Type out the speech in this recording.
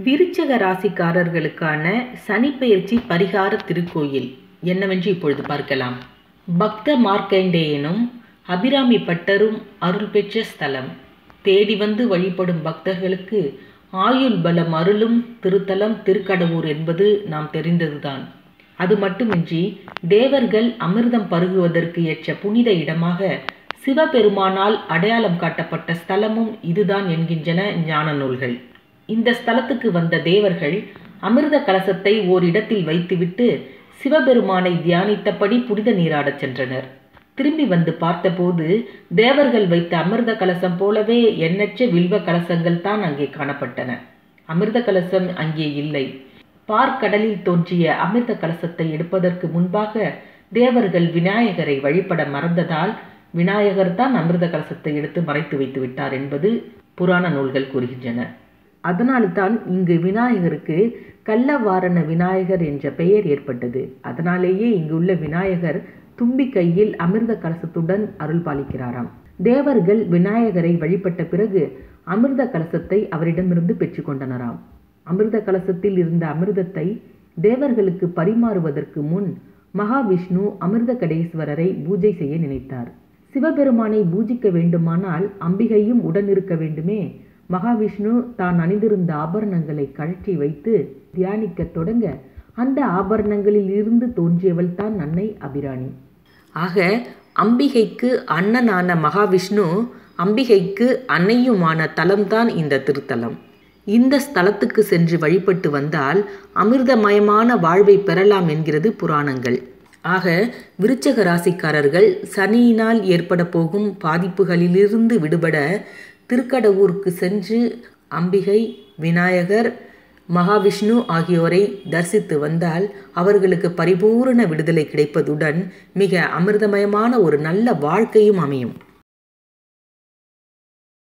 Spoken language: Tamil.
விருச்சக ராசிக்காரர்களுக்கான சனிப்பெயர்ச்சி பரிகார திருக்கோயில் என்னவென்று இப்பொழுது பார்க்கலாம் பக்த மார்க்கண்டேயனும் அபிராமி பட்டரும் அருள் பெற்ற ஸ்தலம் தேடி வந்து வழிபடும் பக்தர்களுக்கு ஆயுள் பலம் அருளும் திருத்தலம் திருக்கடவூர் என்பது நாம் தெரிந்ததுதான் அது மட்டுமின்றி தேவர்கள் அமிர்தம் பருகுவதற்கு ஏற்ற புனித இடமாக சிவபெருமானால் அடையாளம் காட்டப்பட்ட ஸ்தலமும் இதுதான் என்கின்றன ஞான நூல்கள் இந்த ஸ்தலத்துக்கு வந்த தேவர்கள் அமிர்த கலசத்தை ஓரிடத்தில் வைத்துவிட்டு சிவபெருமானை தியானித்தபடி புனித நீராடச் சென்றனர் திரும்பி வந்து பார்த்தபோது தேவர்கள் வைத்த அமிர்த கலசம் போலவே எண்ணற்ற வில்வ கலசங்கள் தான் அங்கே காணப்பட்டன அமிர்த கலசம் அங்கே இல்லை பார்க்கடலில் தோன்றிய அமிர்த கலசத்தை எடுப்பதற்கு முன்பாக தேவர்கள் விநாயகரை வழிபட மறந்ததால் விநாயகர் தான் அமிர்த கலசத்தை எடுத்து மறைத்து வைத்து விட்டார் என்பது புராண நூல்கள் கூறுகின்றன அதனால்தான் இங்கு விநாயகருக்கு கள்ளவாரண விநாயகர் என்ற பெயர் ஏற்பட்டது அதனாலேயே இங்குள்ள விநாயகர் தும்பி கையில் அமிர்த கலசத்துடன் அருள் பாலிக்கிறாராம் தேவர்கள் விநாயகரை வழிபட்ட பிறகு அமிர்த கலசத்தை அவரிடமிருந்து பெற்றுக்கொண்டனராம் அமிர்த கலசத்தில் இருந்த அமிர்தத்தை தேவர்களுக்கு பரிமாறுவதற்கு முன் மகாவிஷ்ணு அமிர்த கடேஸ்வரரை பூஜை செய்ய நினைத்தார் சிவபெருமானை பூஜிக்க வேண்டுமானால் அம்பிகையும் உடன் இருக்க வேண்டுமே மகாவிஷ்ணு தான் அணிந்திருந்த ஆபரணங்களை கழற்றி வைத்து தியானிக்க தொடங்க அந்த ஆபரணங்களில் இருந்து தோன்றியவள் தான் அன்னை அபிராணி ஆக அம்பிகைக்கு அண்ணனான மகாவிஷ்ணு அம்பிகைக்கு அன்னையுமான தலம்தான் இந்த திருத்தலம் இந்த ஸ்தலத்துக்கு சென்று வழிபட்டு வந்தால் அமிர்தமயமான வாழ்வை பெறலாம் என்கிறது புராணங்கள் ஆக விருச்சக ராசிக்காரர்கள் சனியினால் ஏற்பட போகும் பாதிப்புகளிலிருந்து விடுபட திருக்கடவூருக்கு சென்று அம்பிகை விநாயகர் மகாவிஷ்ணு ஆகியோரை தரிசித்து வந்தால் அவர்களுக்கு பரிபூரண விடுதலை கிடைப்பதுடன் மிக அமிர்தமயமான ஒரு நல்ல வாழ்க்கையும் அமையும்